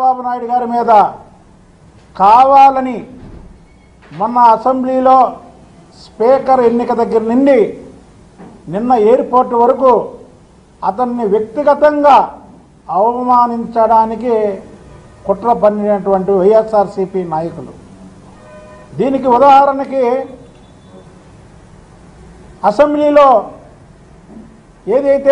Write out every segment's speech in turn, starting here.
చంద్రబాబు నాయుడు గారి మీద కావాలని మొన్న అసెంబ్లీలో స్పీకర్ ఎన్నిక దగ్గర నుండి నిన్న ఎయిర్పోర్ట్ వరకు అతన్ని వ్యక్తిగతంగా అవమానించడానికి కుట్ర పన్నినటువంటి వైఎస్ఆర్సీపీ నాయకులు దీనికి ఉదాహరణకి అసెంబ్లీలో ఏదైతే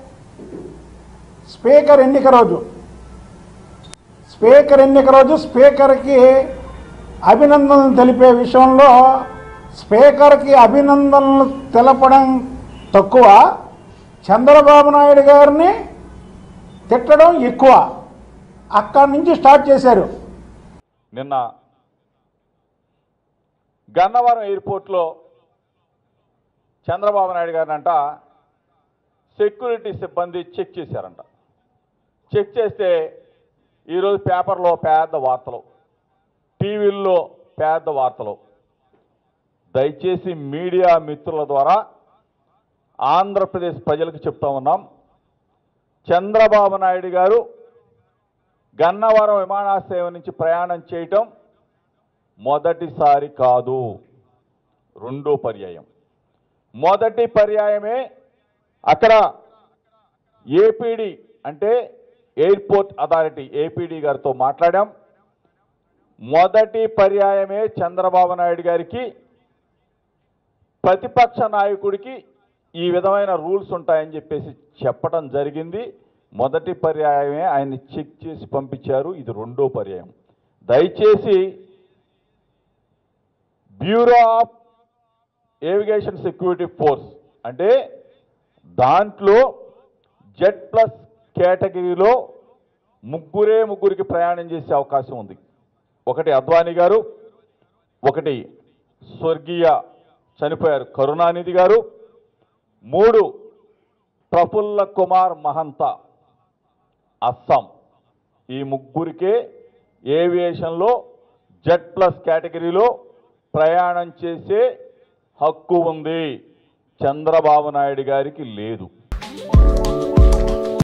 స్పీకర్ ఎన్నిక రోజు స్పీకర్ ఎన్నిక రోజు స్పీకర్కి అభినందనలు తెలిపే విషయంలో స్పీకర్కి అభినందనలు తెలపడం తక్కువ చంద్రబాబు నాయుడు గారిని తిట్టడం ఎక్కువ అక్కడి నుంచి స్టార్ట్ చేశారు నిన్న గన్నవరం ఎయిర్పోర్ట్లో చంద్రబాబు నాయుడు గారినంట సెక్యూరిటీ సిబ్బంది చెక్ చేశారంట చెక్ చేస్తే ఈరోజు పేపర్లో పెద్ద వార్తలు టీవీల్లో పెద్ద వార్తలు దయచేసి మీడియా మిత్రుల ద్వారా ఆంధ్రప్రదేశ్ ప్రజలకు చెప్తా ఉన్నాం చంద్రబాబు నాయుడు గారు గన్నవరం విమానాశ్రయం నుంచి ప్రయాణం చేయటం మొదటిసారి కాదు రెండో పర్యాయం మొదటి పర్యాయమే అక్కడ ఏపీడి అంటే ఎయిర్పోర్ట్ అథారిటీ ఏపీడి గారితో మాట్లాడాం మొదటి పర్యాయమే చంద్రబాబు నాయుడు గారికి ప్రతిపక్ష నాయకుడికి ఈ విధమైన రూల్స్ ఉంటాయని చెప్పేసి చెప్పడం జరిగింది మొదటి పర్యాయమే ఆయన్ని చెక్ చేసి పంపించారు ఇది రెండో పర్యాయం దయచేసి bureau of aviation security force అంటే దాంట్లో జెడ్ ప్లస్ కేటగిరీలో ముగ్గురే ముగ్గురికి ప్రయాణం చేసే అవకాశం ఉంది ఒకటి అద్వానీ గారు ఒకటి స్వర్గీయ చనిపోయారు కరుణానిధి గారు మూడు ప్రఫుల్ల కుమార్ మహంత అస్సాం ఈ ముగ్గురికే ఏవియేషన్లో జెడ్ ప్లస్ కేటగిరీలో ప్రయాణం చేసే హక్కు ఉంది చంద్రబాబు నాయుడు గారికి లేదు